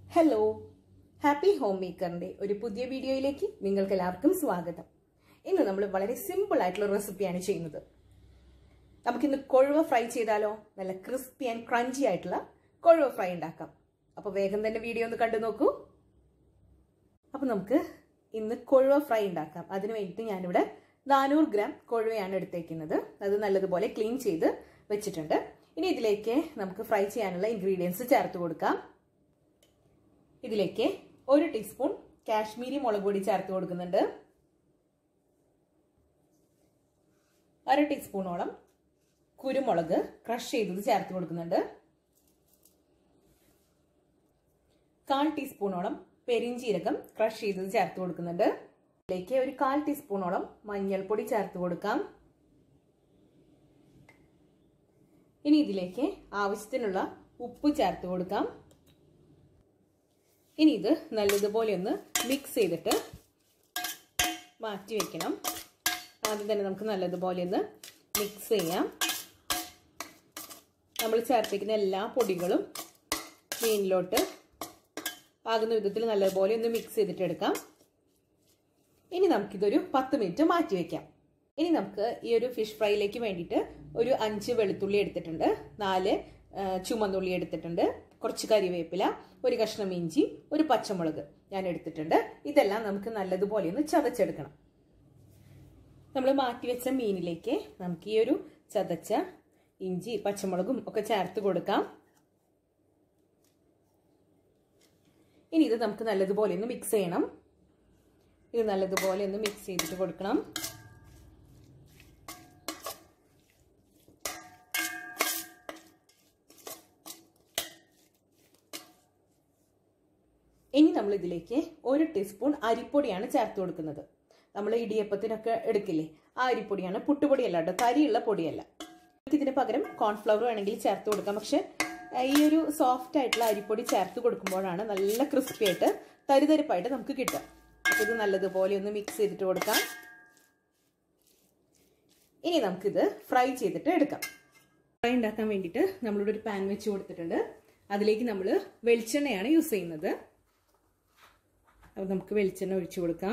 hello happy home മേക്കറിന്റെ ഒരു പുതിയ വീഡിയോയിലേക്ക് നിങ്ങൾക്ക് എല്ലാവർക്കും സ്വാഗതം ഇന്ന് നമ്മൾ വളരെ സിമ്പിൾ ആയിട്ടുള്ള റെസിപ്പിയാണ് ചെയ്യുന്നത് നമുക്കിന്ന് കൊഴുവ ഫ്രൈ ചെയ്താലോ നല്ല ക്രിസ്പി ആൻഡ് ക്രഞ്ചി ആയിട്ടുള്ള കൊഴുവ ഫ്രൈ ഉണ്ടാക്കാം അപ്പോൾ വേഗം തന്നെ വീഡിയോ ഒന്ന് കണ്ടു നോക്കൂ അപ്പോൾ നമുക്ക് ഇന്ന് കൊഴുവ ഫ്രൈ ഉണ്ടാക്കാം അതിന് വേണ്ടിയിട്ട് ഞാനിവിടെ നാനൂറ് ഗ്രാം കൊഴുവയാണ് എടുത്തേക്കുന്നത് അത് നല്ലതുപോലെ ക്ലീൻ ചെയ്ത് വെച്ചിട്ടുണ്ട് ഇനി ഇതിലേക്ക് നമുക്ക് ഫ്രൈ ചെയ്യാനുള്ള ഇൻഗ്രീഡിയൻസ് ചേർത്ത് കൊടുക്കാം ഇതിലേക്ക് ഒരു ടീസ്പൂൺ കാശ്മീരി മുളക് പൊടി ചേർത്ത് കൊടുക്കുന്നുണ്ട് അര ടീസ്പൂണോളം കുരുമുളക് ക്രഷ് ചെയ്തത് ചേർത്ത് കൊടുക്കുന്നുണ്ട് കാൽ ടീസ്പൂണോളം പെരിഞ്ചീരകം ക്രഷ് ചെയ്തത് ചേർത്ത് കൊടുക്കുന്നുണ്ട് ഇതിലേക്ക് ഒരു കാൽ ടീസ്പൂണോളം മഞ്ഞൾപ്പൊടി ചേർത്ത് കൊടുക്കാം ഇനി ഇതിലേക്ക് ആവശ്യത്തിനുള്ള ഉപ്പ് ചേർത്ത് കൊടുക്കാം ഇനി ഇത് നല്ലതുപോലെ ഒന്ന് മിക്സ് ചെയ്തിട്ട് മാറ്റി വെക്കണം ആദ്യം തന്നെ നമുക്ക് നല്ലതുപോലെ ഒന്ന് മിക്സ് ചെയ്യാം നമ്മൾ ചേർത്തിരിക്കുന്ന എല്ലാ പൊടികളും മീനിലോട്ട് ആകുന്ന വിധത്തിൽ നല്ലതുപോലെ ഒന്ന് മിക്സ് ചെയ്തിട്ട് എടുക്കാം ഇനി നമുക്കിതൊരു പത്ത് മിനിറ്റ് മാറ്റി വെക്കാം ഇനി നമുക്ക് ഈ ഒരു ഫിഷ് ഫ്രൈയിലേക്ക് വേണ്ടിയിട്ട് ഒരു അഞ്ച് വെളുത്തുള്ളി എടുത്തിട്ടുണ്ട് നാല് ചുമന്നുള്ളി എടുത്തിട്ടുണ്ട് കുറച്ച് കരിവേപ്പില ഒരു കഷ്ണം ഇഞ്ചി ഒരു പച്ചമുളക് ഞാൻ എടുത്തിട്ടുണ്ട് ഇതെല്ലാം നമുക്ക് നല്ലതുപോലെ ഒന്ന് ചതച്ചെടുക്കണം നമ്മൾ മാറ്റിവെച്ച മീനിലേക്ക് നമുക്ക് ഈ ഒരു ചതച്ച ഇഞ്ചി പച്ചമുളകും ഒക്കെ ചേർത്ത് കൊടുക്കാം ഇനി ഇത് നമുക്ക് നല്ലതുപോലെ ഒന്ന് മിക്സ് ചെയ്യണം ഇത് നല്ലതുപോലെ ഒന്ന് മിക്സ് ചെയ്തിട്ട് കൊടുക്കണം ഇനി നമ്മൾ ഇതിലേക്ക് ഒരു ടീസ്പൂൺ അരിപ്പൊടിയാണ് ചേർത്ത് കൊടുക്കുന്നത് നമ്മൾ ഇടിയപ്പത്തിനൊക്കെ എടുക്കില്ലേ ആ അരിപ്പൊടിയാണ് പുട്ടുപൊടിയല്ല കേട്ടോ തരിയുള്ള പൊടിയല്ല ഇതിന് പകരം കോൺഫ്ലവർ വേണമെങ്കിൽ ചേർത്ത് കൊടുക്കാം പക്ഷെ ഈ ഒരു സോഫ്റ്റ് ആയിട്ടുള്ള അരിപ്പൊടി ചേർത്ത് കൊടുക്കുമ്പോഴാണ് നല്ല ക്രിസ്പി ആയിട്ട് തരിതരിപ്പായിട്ട് നമുക്ക് കിട്ടുക അപ്പോൾ ഇത് നല്ലതുപോലെ ഒന്ന് മിക്സ് ചെയ്തിട്ട് കൊടുക്കാം ഇനി നമുക്കിത് ഫ്രൈ ചെയ്തിട്ട് എടുക്കാം ഫ്രൈ ഉണ്ടാക്കാൻ വേണ്ടിയിട്ട് നമ്മളിവിടെ ഒരു പാൻ വെച്ച് കൊടുത്തിട്ടുണ്ട് അതിലേക്ക് നമ്മൾ വെളിച്ചെണ്ണയാണ് യൂസ് ചെയ്യുന്നത് അപ്പോൾ നമുക്ക് വെളിച്ചെണ്ണ ഒഴിച്ചു കൊടുക്കാം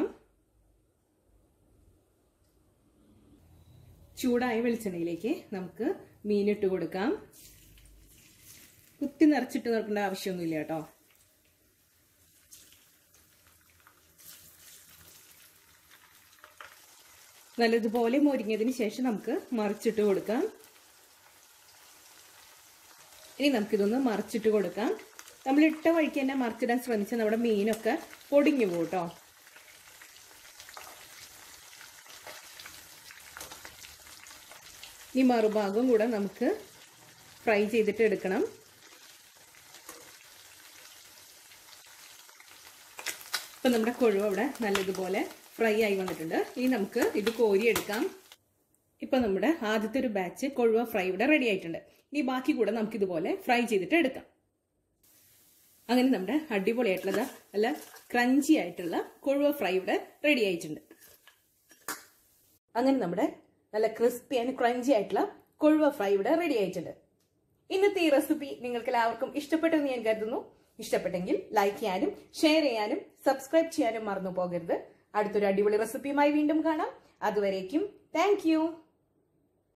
ചൂടായ വെളിച്ചെണ്ണയിലേക്ക് നമുക്ക് മീനിട്ട് കൊടുക്കാം കുത്തി നിറച്ചിട്ട് നോക്കേണ്ട ആവശ്യമൊന്നുമില്ല കേട്ടോ നല്ലതുപോലെ മൊരിഞ്ഞതിന് ശേഷം നമുക്ക് മറിച്ചിട്ട് കൊടുക്കാം ഇനി നമുക്കിതൊന്ന് മറിച്ചിട്ട് കൊടുക്കാം നമ്മൾ ഇട്ട വഴിക്ക് തന്നെ മറിച്ചിടാൻ ശ്രമിച്ചാൽ നമ്മുടെ മീനൊക്കെ പൊടിഞ്ഞു പോകും കേട്ടോ ഈ മറുഭാഗം കൂടെ നമുക്ക് ഫ്രൈ ചെയ്തിട്ട് എടുക്കണം ഇപ്പം നമ്മുടെ കൊഴുവ അവിടെ നല്ലതുപോലെ ഫ്രൈ ആയി വന്നിട്ടുണ്ട് ഇനി നമുക്ക് ഇത് കോരിയെടുക്കാം ഇപ്പം നമ്മുടെ ആദ്യത്തെ ഒരു ബാച്ച് കൊഴുവ ഫ്രൈ ഇവിടെ റെഡി ആയിട്ടുണ്ട് ഇനി ബാക്കി കൂടെ നമുക്ക് ഇതുപോലെ ഫ്രൈ ചെയ്തിട്ട് എടുക്കാം അങ്ങനെ നമ്മുടെ അടിപൊളിയായിട്ടുള്ളത് നല്ല ക്രഞ്ചി ആയിട്ടുള്ള കൊഴുവ ഫ്രൈ ഇവിടെ റെഡി ആയിട്ടുണ്ട് അങ്ങനെ നമ്മുടെ നല്ല ക്രിസ്പി ആൻഡ് ക്രഞ്ചി ആയിട്ടുള്ള കൊഴുവ ഫ്രൈ ഇവിടെ റെഡി ആയിട്ടുണ്ട് ഇന്നത്തെ ഈ റെസിപ്പി നിങ്ങൾക്ക് എല്ലാവർക്കും ഇഷ്ടപ്പെട്ടെന്ന് ഞാൻ കരുതുന്നു ഇഷ്ടപ്പെട്ടെങ്കിൽ ലൈക്ക് ചെയ്യാനും ഷെയർ ചെയ്യാനും സബ്സ്ക്രൈബ് ചെയ്യാനും മറന്നു പോകരുത് അടുത്തൊരു അടിപൊളി റെസിപ്പിയുമായി വീണ്ടും കാണാം അതുവരേക്കും താങ്ക്